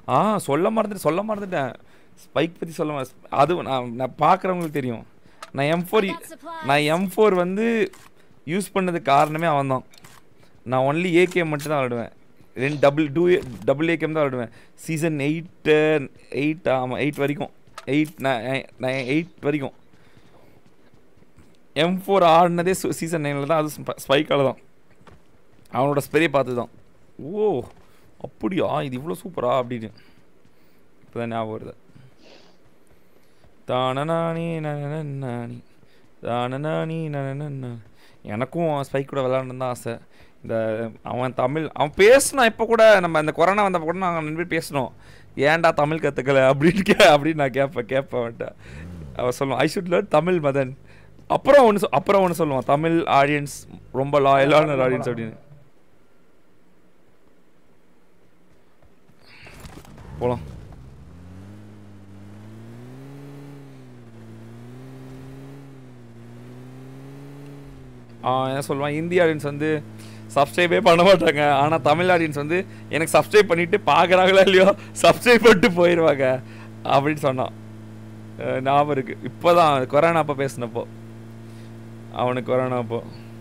ஆ சொல்ல மறந்துட்டு சொல்ல மறந்துட்டேன் ஸ்பைக் பற்றி சொல்ல மற- அது நான் நான் பார்க்குறவங்களுக்கு தெரியும் நான் எம் ஃபோர் நான் எம் ஃபோர் வந்து யூஸ் பண்ணதுக்கு காரணமே அவன் தான் நான் ஒன்லி ஏகேஎம் மட்டும் தான் விளாடுவேன் ரெண்டு டபுள் டூ டபுள் ஏகேஎம் தான் விளாடுவேன் சீசன் எயிட்டு எயிட் ஆமாம் எயிட் வரைக்கும் எயிட் நான் எயிட் வரைக்கும் எம் ஃபோர் ஆடினதே சீசன் நைனில் தான் அது ஸ்பைக்கால் தான் அவனோட ஸ்பெரிய பார்த்து தான் ஓ அப்படியா இது இவ்வளோ சூப்பரா அப்படின்னு இப்போ தான் ஞாபகம் வருது தானநானி நனநன்னானி தானநானி நனநன்னா எனக்கும் ஸ்பைக் கூட விளாடணுன்னு தான் ஆசை இந்த அவன் தமிழ் அவன் பேசினா இப்போ கூட நம்ம இந்த கொரோனா வந்தப்போ கூட நாங்கள் ரெண்டு பேர் பேசினோம் ஏன்டா தமிழ் கற்றுக்கல அப்படின்னு கே அப்படின்னு நான் கேட்பேன் கேட்பேன் அவன்கிட்ட அவன் சொல்லுவான் I should learn Tamil Madan அப்புறம் ஒன்று அப்புறம் ஒன்று சொல்லுவான் தமிழ் ஆடியன்ஸ் ரொம்ப லாயலான ஆடியன்ஸ் அப்படின்னு போகலாம் என்ன சொல்லுவான் இந்திய ஆடியன்ஸ் வந்து சப்ஸ்கிரைபே பண்ண மாட்டாங்க ஆனால் தமிழ் ஆடியன்ஸ் வந்து எனக்கு சப்ஸ்கிரைப் பண்ணிட்டு பார்க்குறாங்களா இல்லையோ சப்ஸ்கிரைப் பண்ணிட்டு போயிடுவாங்க அப்படின்னு சொன்னான் அஹ் ஞாபகம் இருக்கு இப்போ தான் கொரோனா அப்போ பேசினப்போ அவனுக்கு கொரோனா அப்போ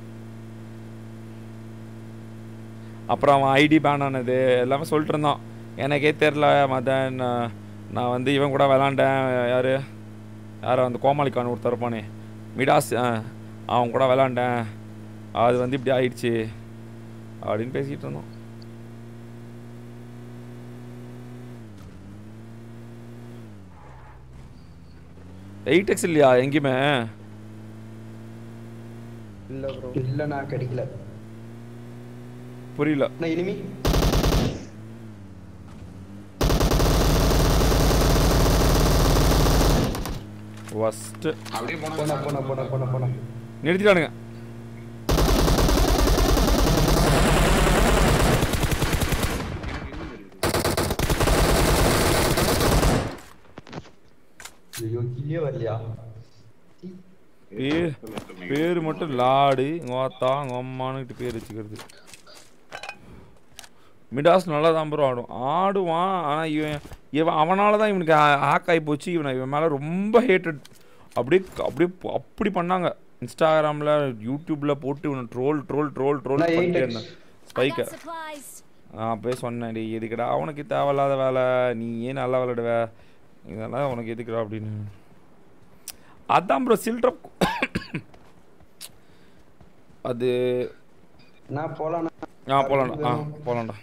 அப்புறம் அவன் ஐடி பேன் ஆனது எல்லாமே சொல்லிட்டு இருந்தான் எனக்கே தெரில மதன் நான் நான் வந்து இவன் கூட விளாண்டேன் யார் யார் அந்த கோமாளிக்கான ஒருத்தர் இருப்பானே மிடாஸ் ஆ, அவன் கூட விளாண்டேன் அது வந்து இப்படி ஆயிடுச்சு அப்படின்னு பேசிகிட்டு இருந்தோம் எயிட் எக்ஸ் இல்லையா எங்கேயுமே இல்ல ப்ரோ இல்ல நான் கிடைக்கல புரியல நான் இனிமே ஃபஸ்ட்டு அப்படியே போனா போனா போனா போனா போனா போனா நிறுத்திட்டானுங்க ஐயோ கிளியே வரலையா பேர் பேர் மட்டும் லாடு உங்கள் ஆத்தா உங்கள் அம்மானுக்கிட்ட பேர் வச்சுக்கிறது மிடாஸ் நல்லா தான் ப்ரோ ஆடும் ஆடுவான் ஆனால் இவன் இவன் அவனால தான் இவனுக்கு ஹேக் ஆகி போச்சு இவனை இவன் மேலே ரொம்ப ஹேட்டட் அப்படியே அப்படியே ப- அப்படி பண்ணாங்க இன்ஸ்டாகிராமில் யூடியூப்பில் போட்டு இவனை ட்ரோல் ட்ரோல் ட்ரோல் ட்ரோல் நான் பண்ணிட்டே 8X. இருந்தேன் I ஸ்பைக்கை got supplies. நான் அப்போயே சொன்னேன் டி எதுக்குடா அவனுக்கு தேவையில்லாத வேலை நீ ஏன் நல்லா விளையாடுவ இதெல்லாம் உனக்கு எதுக்குடா அப்படின்னு அதான் ப்ரோ சில்ட்ரப் அது நான் போலாம் ஆ போலாம்டா ஆ போலாம்டா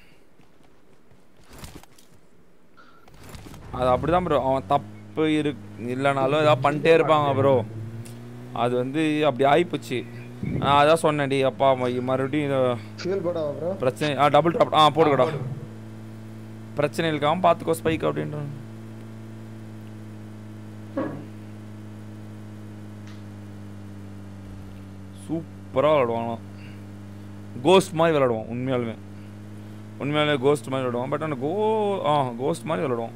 அது அப்படிதான் ப்ரோ அவன் தப்பு இரு இல்லைனாலும் ஏதாவது பண்ணிட்டே இருப்பாங்க ப்ரோ அது வந்து அப்படி ஆகிப்போச்சு நான் அதான் சொன்னேன் டி அப்பா ம- மறுபடியும் இதை ஃபியூல் போடவா ப்ரோ பிரச்சனை ஆ டபுள் ட்ராப் ஆ போடுக்கடா பிரச்சனை இருக்காம பார்த்துக்கோ ஸ்பைக் அப்படின்றான் சூப்பராக விளாடுவான் கோஸ்ட் மாதிரி விளாடுவான் உண்மையாலுமே உண்மையாலுமே கோஸ்ட் மாதிரி விளாடுவான் பட் ஆனால் கோ ஆ கோஸ்ட் மாதிரி விளாடுவான்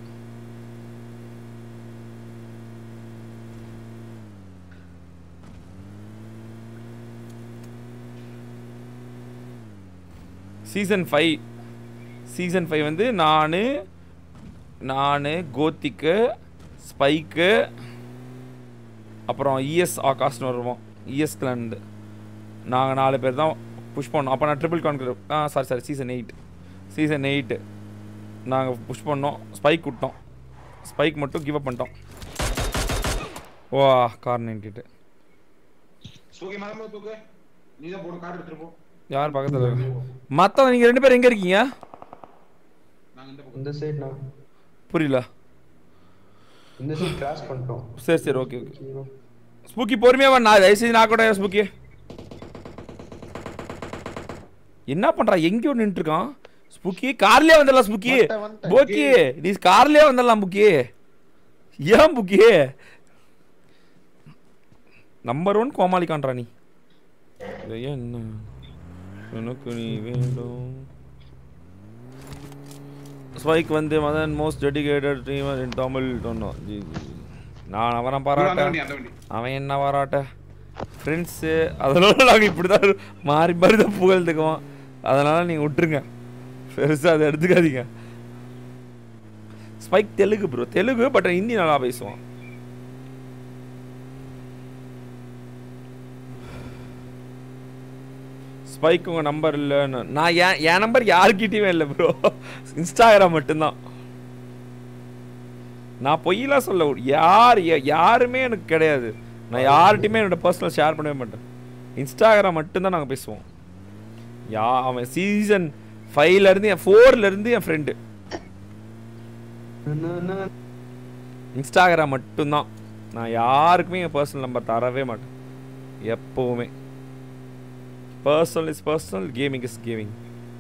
சீசன் ஃபைவ் சீசன் ஃபைவ் வந்து நான் நான் கோத்திக்கு ஸ்பைக்கு அப்புறம் இஎஸ் ஆகாஷ்னு வருவோம் இஎஸ் கிளாண்டு நாங்கள் நாலு பேர் தான் புஷ் பண்ணோம் அப்போ நான் ட்ரிபிள் கான்கர் ஆ sorry sorry season eight season eight நாங்கள் புஷ் பண்ணோம் ஸ்பைக் விட்டோம் ஸ்பைக் மட்டும் கிவ் அப் பண்ணிட்டோம் ஓ கார் நைன்டிட்டு தூக்கி மரம் தூக்கு நீ தான் போடு கார் எடுத்துட்டு போ யார் பக்கத்தில் மற்றவங்க நீங்கள் ரெண்டு பேரும் எங்கே இருக்கீங்க நாங்க இந்த பக்கம் இந்த சைடு நான் புரியல இந்த சைடு கிராஸ் பண்ணிட்டோம் சரி சரி ஓகே ஓகே ஸ்பூக்கி பொறுமையா வா நான் தயவுசெய்து நான் கூட ஸ்பூக்கி என்ன பண்றா எங்கேயோ நின்றுட்டு இருக்கான் ஸ்பூக்கி கார்லயே வந்துடலாம் ஸ்பூக்கி வந்துட்டேன், வந்துட்டேன். போக்கி நீ கார்லயே வந்துடலாம் புக்கி ஏன் புக்கி நம்பர் ஒன் கோமாளி காண்றா நீ இது என்ன எனக்கு நீ வேண்டும் ஸ்பைக் வந்து Madan most dedicated dreamer in Tamil சொன்னோம் ஜி ஜி ஜி. நான் அவனை அந்த பாராட்டேன் வண்டி அந்த வண்டி அவன் என்ன பாராட்ட ஃப்ரெண்ட்ஸு அதனால நாங்கள் இப்படி தான் மாறி மாறி தான் புகழ்ந்துக்குவோம் அதனால் நீங்கள் விட்டுருங்க பெருசாக அதை எடுத்துக்காதீங்க spike Telugu bro Telugu but Hindi நல்லா பேசுவான் ஸ்பைக் உங்கள் நம்பர் இல்லைன்னு நான் என் என் நம்பர் யாருக்கிட்டேயுமே இல்லை ப்ரோ இன்ஸ்டாகிராம் மட்டும்தான் நான் பொய்யெல்லாம் சொல்ல யார் யா- யாருமே எனக்கு கிடையாது நான் யார்கிட்டயுமே என்னோட பர்சனல் ஷேர் பண்ணவே மாட்டேன் இன்ஸ்டாகிராம் மட்டும்தான் நாங்கள் பேசுவோம் யா அவன் சீசன் ஃபைவ்ல இருந்து என் ஃபோர்ல இருந்து என் ஃப்ரெண்டு இன்ஸ்டாகிராம் மட்டும்தான் நான் யாருக்குமே என் பர்சனல் நம்பர் தரவே மாட்டேன் எப்போவுமே personal is personal gaming is gaming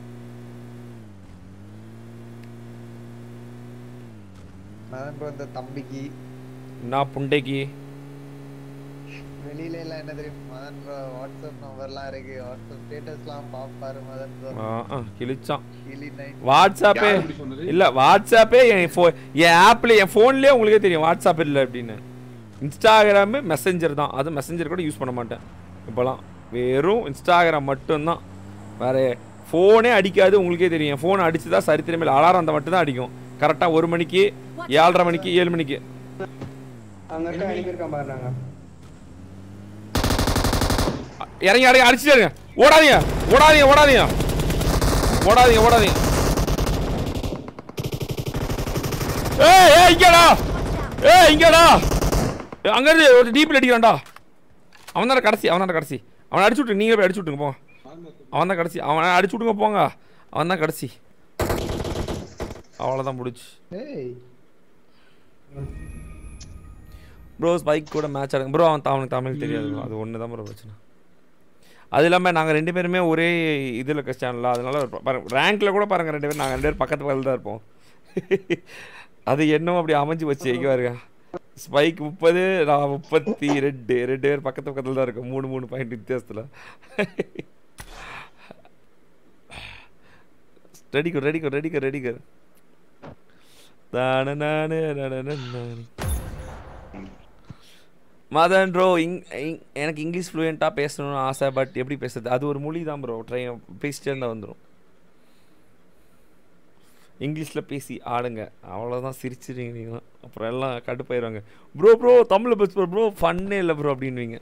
Madan bro இந்த தம்பிக்கு நான் புண்டைக்கு வெளியில எல்லாம் என்ன தெரியும் மதன் ப்ரோ வாட்ஸ்அப் நம்பர்லாம் இருக்கு வாட்ஸ்அப் ஸ்டேட்டஸ்லாம் பாப்பாரு மதன் ப்ரோ ஆ ஆ, கிழிச்சான் கிளி நைட் வாட்ஸ்அப்பே யார் இப்படி சொன்னது? இல்ல வாட்ஸ்அப்பே என் ஃபோ என் ஆப்ல என் ஃபோன்லயே உங்களுக்கே தெரியும் வாட்ஸ்அப் இல்லை அப்படின்னு இன்ஸ்டாகிராமு மெசஞ்சர் தான் அது மெசஞ்சர் கூட யூஸ் பண்ண மாட்டேன் இப்போலாம் வெறும் இன்ஸ்டாகிராம் மட்டும்தான் வேற ஃபோனே அடிக்காது உங்களுக்கே தெரியும் என் ஃபோன் அடிச்சு தான் சரித்திரமே இல்லை அலாரம் அந்த மட்டும் தான் அடிக்கும் கரெக்டாக ஒரு மணிக்கு ஏழரை மணிக்கு ஏழு மணிக்கு அங்க இருக்க அடிக்க இருக்கான் பாரு நாங்க இறங்கி இறங்கி அடிச்சுட்டே இருங்க ஓடாதீங்க ஓடாதீங்க ஓடாதீங்க ஓடாதீங்க ஓடாதீங்க ஏய் ஏய் இங்கடா ஏய் இங்கடா அங்க இருந்து ஒரு டீப்ல அடிக்கிறான்டா அவன் தான் கடைசி அவன் தான் கடைசி அவனை அடிச்சு விட்டு நீங்க போய் அடிச்சு விட்டுங்க போங்க அவன் தான் கடைசி அவனை அடிச்சு விட்டுங்க போங்க அவன் தான் கடைசி அவ்வளோதான் முடிச்சு ஏய் ப்ரோ ஸ்பைக் கூட மேட்ச் ஆடுங்க ப்ரோ அவன் அவனுக்கு தமிழ் தெரியாது bro. அது ஒன்று தான் ப்ரோ பிரச்சனை அது இல்லாமல் நாங்கள் ரெண்டு பேருமே ஒரே இதில் இருக்க சேனலில் அதனால பாருங்க ரேங்க்கில் கூட பாருங்கள் ரெண்டு பேரும் நாங்கள் ரெண்டு பேரும் பக்கத்து பக்கத்தில் தான் இருப்போம் அது என்னமோ அப்படி அமைஞ்சு வச்சு எங்கே பாருங்க ஸ்பைக் முப்பது நான் முப்பத்தி ரெண்டு ரெண்டு பேர் பக்கத்து பக்கத்தில் தான் இருக்கும் மூணு மூணு பாயிண்ட் வித்தியாசத்தில் ரெடிக்கோ ரெடிக்கோ ரெடிக்கோ ரெடிக்கோ தான நானு நானு மதன் ப்ரோ இங் இங் எனக்கு இங்கிலீஷ் ஃப்ளூயண்ட்டாக பேசணும்னு ஆசை பட் எப்படி பேசுறது அது ஒரு மொழி தான் ப்ரோ ட்ரை பேசிட்டே இருந்தால் வந்துடும் இங்கிலீஷில் பேசி ஆடுங்க அவ்வளோதான் சிரிச்சிருவீங்க நீங்களாம் அப்புறம் எல்லாம் கடுப்பாயிருவாங்க ப்ரோ ப்ரோ தமிழில் பேச ப்ரோ ஃபன்னே இல்லை ப்ரோ அப்படின்வீங்க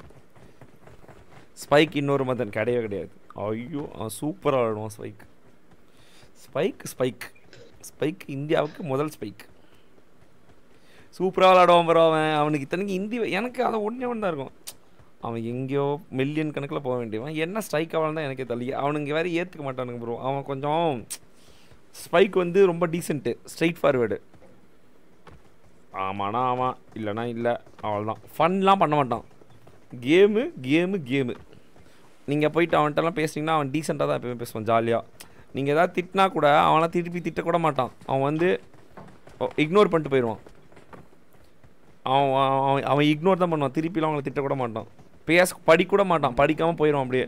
ஸ்பைக் இன்னொரு மதன் கிடையவே கிடையாது ஐயோ அவன் சூப்பராக விளாடுவான் ஸ்பைக் ஸ்பைக் ஸ்பைக் ஸ்பைக் இந்தியாவுக்கு முதல் ஸ்பைக் சூப்பராக விளாடுவான் ப்ரோ அவன் அவனுக்கு இத்தனைக்கு ஹிந்தி எனக்கு அதை ஒன்றே ஒன்று தான் இருக்கும் அவன் எங்கேயோ மில்லியன் கணக்கில் போக வேண்டியவன் என்ன ஸ்ட்ரைக் ஆகலாம் தான் எனக்கே தள்ளி அவனுங்க வேறு ஏற்றுக்க மாட்டானுங்க ப்ரோ அவன் கொஞ்சம் ஸ்பைக் வந்து ரொம்ப டீசென்ட்டு ஸ்ட்ரைட் ஃபார்வேர்டு ஆமாண்ணா ஆமாம் இல்லைனா இல்லை அவ்வளோதான் ஃபன்லாம் பண்ண மாட்டான் கேமு கேமு கேமு நீங்கள் போயிட்டு அவன்கிட்டலாம் பேசுனீங்கன்னா அவன் டீசெண்டாக தான் எப்பயுமே பேசுவான் ஜாலியாக நீங்கள் எதாவது திட்டினா கூட அவன்லாம் திருப்பி திட்டக்கூட மாட்டான் அவன் வந்து இக்னோர் பண்ணிட்டு போயிடுவான் அவன் அவன் அவன் இக்னோர் தான் பண்ணுவான் திருப்பிலாம் அவங்கள திட்டக்கூட மாட்டான் பேச படிக்கூட மாட்டான் படிக்காமல் போயிடுவான் அப்படியே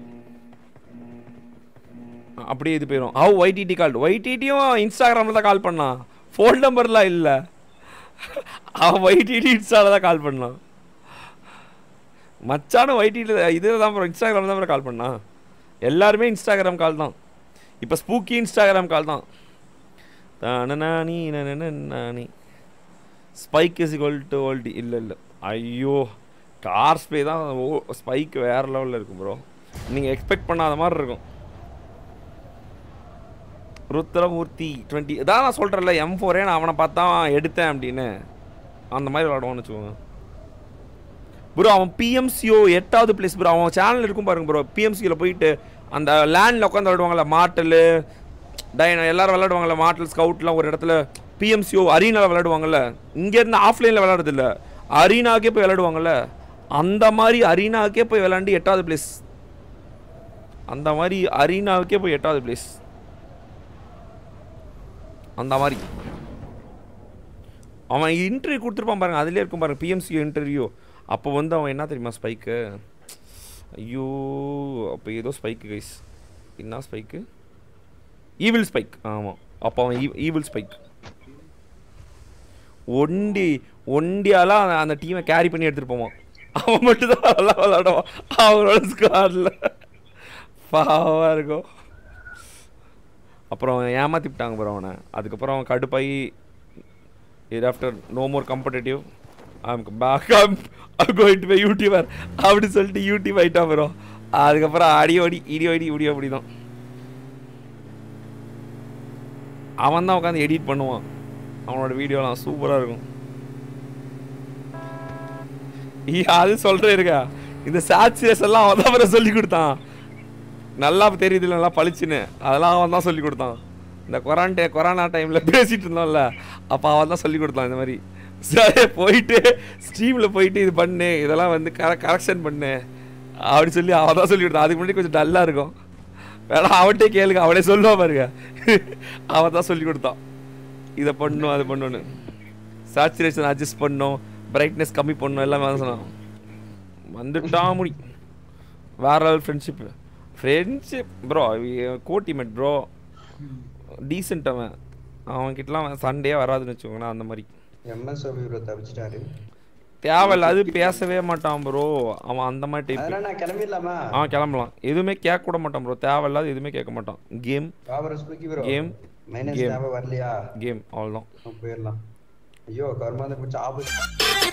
அப்படியே இது போயிடும் ஹவு ஒய்டிடி கால் ஒய்டிடியும் இன்ஸ்டாகிராமில் தான் கால் பண்ணான் ஃபோன் நம்பர்லாம் இல்லை அவன் ஒய்டிடி இன்ஸ்டாவில் தான் கால் பண்ணான் மச்சான ஒய்டிடியில் இதில் தான் ப்ரோ இன்ஸ்டாகிராமில் தான் ப்ரோ கால் பண்ணான் எல்லாருமே இன்ஸ்டாகிராம் கால் தான் இப்போ ஸ்பூக்கி இன்ஸ்டாகிராம் கால் தான் Nani Nani spike is equal to oldie இல்லை இல்லை ஐயோ கார் ஸ்பே தான் ஓ ஸ்பைக் வேறு லெவலில் இருக்கும் ப்ரோ நீங்கள் எக்ஸ்பெக்ட் பண்ணாத மாதிரி இருக்கும் ருத்ரமூர்த்தி டுவெண்ட்டி இதான் நான் சொல்கிறேன்ல எம் ஃபோரே நான் அவனை பார்த்தா எடுத்தேன் அப்படின்னு அந்த மாதிரி விளாடுவான்னு வச்சுக்கோங்க ப்ரோ அவன் பிஎம்சிஓ எட்டாவது பிளேஸ் ப்ரோ அவன் சேனல் இருக்கும் பாருங்க ப்ரோ பிஎம்சியில் போயிட்டு அந்த லேண்டில் உட்காந்து விளாடுவாங்கல்ல மாட்டல் டைன எல்லாரும் விளாடுவாங்கல்ல மாட்டல் ஸ்கவுட்லாம் ஒரு இடத்துல பிஎம்சிஓ அரீனாவில் விளாடுவாங்கல்ல இங்கேருந்து ஆஃப்லைனில் விளாடுறது இல்லை அரீனாக்கே போய் விளாடுவாங்கல்ல அந்த மாதிரி அரீனாக்கே போய் விளாண்டு எட்டாவது பிளேஸ் அந்த மாதிரி அரீனாவுக்கே போய் எட்டாவது பிளேஸ் அந்த மாதிரி அவன் இன்டர்வியூ கொடுத்துருப்பான் பாருங்க அதுலேயே இருக்கும் பாருங்க பிஎம்சி இன்டர்வியூ அப்போ வந்து அவன் என்ன தெரியுமா ஸ்பைக்கு ஐயோ அப்போ ஏதோ ஸ்பைக்கு கைஸ் என்ன ஸ்பைக்கு ஈவில் ஸ்பைக் ஆமாம் அப்போ அவன் ஈவில் ஸ்பைக் ஒண்டி ஒண்டியாலாம் அந்த- அந்த டீமை கேரி பண்ணி எடுத்துகிட்டு போவான் அவன் மட்டும் தான் நல்லா விளாடுவான் அவனோட ஸ்குவாடில் பாவாக இருக்கும் அப்புறம் ஏமாற்றி விட்டாங்க ப்ரோ அவனை அதுக்கப்புறம் அவன் கடுப்பாகி after no more competitive I'm back I'm going to bye YouTuber அப்படி சொல்லிட்டு யூடியூப் ஆயிட்டா ப்ரோ அதுக்கப்புறம் அடி ஓடி இடி ஓடி இப்படி அப்படி தான் அவன் தான் உட்காந்து எடிட் பண்ணுவான் அவனோட வீடியோலாம் சூப்பராக இருக்கும் ஈ, அது சொல்கிறேன் இருக்கா இந்த சாட்சியஸ் எல்லாம் அவன் தான் அப்புறம் சொல்லி கொடுத்தான் நல்லா தெரியுது நல்லா பளிச்சுன்னு அதெல்லாம் அவன் தான் சொல்லி கொடுத்தான் இந்த கொரான்டே கொரோனா டைமில் பேசிட்டு இருந்தோம்ல அப்போ அவன் தான் சொல்லி கொடுத்தான் இந்த மாதிரி சரி போயிட்டு ஸ்ட்ரீமில் போயிட்டு இது பண்ணு இதெல்லாம் வந்து கர கரெக்ஷன் பண்ணு அப்படி சொல்லி அவன் தான் சொல்லி கொடுத்தான் அதுக்கு முன்னாடி கொஞ்சம் டல்லாக இருக்கும் வேணா அவன்கிட்டே கேளுங்க அவனே சொல்லுவா பாருங்க அவன் தான் சொல்லி கொடுத்தான் இதை பண்ணும் அது பண்ணுன்னு சேச்சுரேஷன் அட்ஜஸ்ட் பண்ணும் பிரைட்னஸ் கம்மி பண்ணும் எல்லாமே அவன் சொன்னான் வந்துட்டா முடி வேற லெவல் ஃப்ரெண்ட்ஷிப் ஃப்ரெண்ட்ஷிப் ப்ரோ கோட்டிமேட் ப்ரோ டீசென்ட் அவன் அவன்கிட்டலாம் சண்டே வராதுன்னு வச்சுக்கோங்களேன் அந்த மாதிரி எம்எஸ் ப்ரோ தப்பிச்சிட்டாரு தேவையில்ல அது பேசவே மாட்டான் ப்ரோ அவன் அந்த மாதிரி டைப் அதெல்லாம் நான் கிளம்பிடலாமா அவன் கிளம்பலாம் எதுவுமே கேட்க கூட மாட்டான் ப்ரோ தேவையில்லாத எதுவுமே கேட்க மாட்டான் game Babar spooky bro Game. Minus Game. ஞாபகம் வரலையா கேம் அவ்வளோதான் நம்ம போயிடலாம் ஐயோ கர்மாந்த பிடிச்ச ஆபத்து